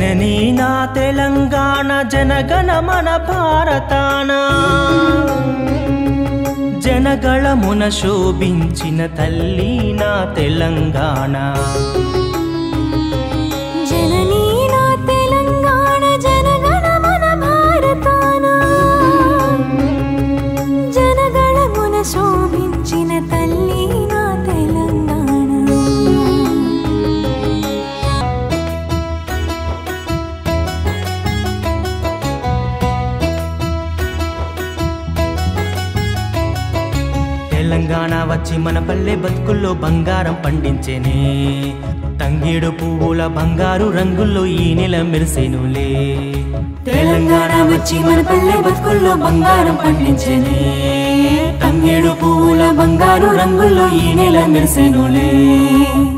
జననీ నా తెలంగాణ జనగణ మన భారతాన జనగళమున శోభించిన తల్లి నా తెలంగాణ జననీ నా తెలంగాణ జనగణ మన భారతాన జనగణమున శోభించిన తల్లి నా తెలంగాణ తెలంగాణ వచ్చి మన పల్లె బతుకుల్లో బంగారం పండించేనే తంగేడు పువ్వుల బంగారు రంగుల్లో ఈ నెల మెరిసెనులే తెలంగాణ వచ్చి మన పల్లె బతుకుల్లో బంగారం పండించనే తంగేడు పువ్వుల బంగారు రంగుల్లో ఈ నెల మెరిసెనులే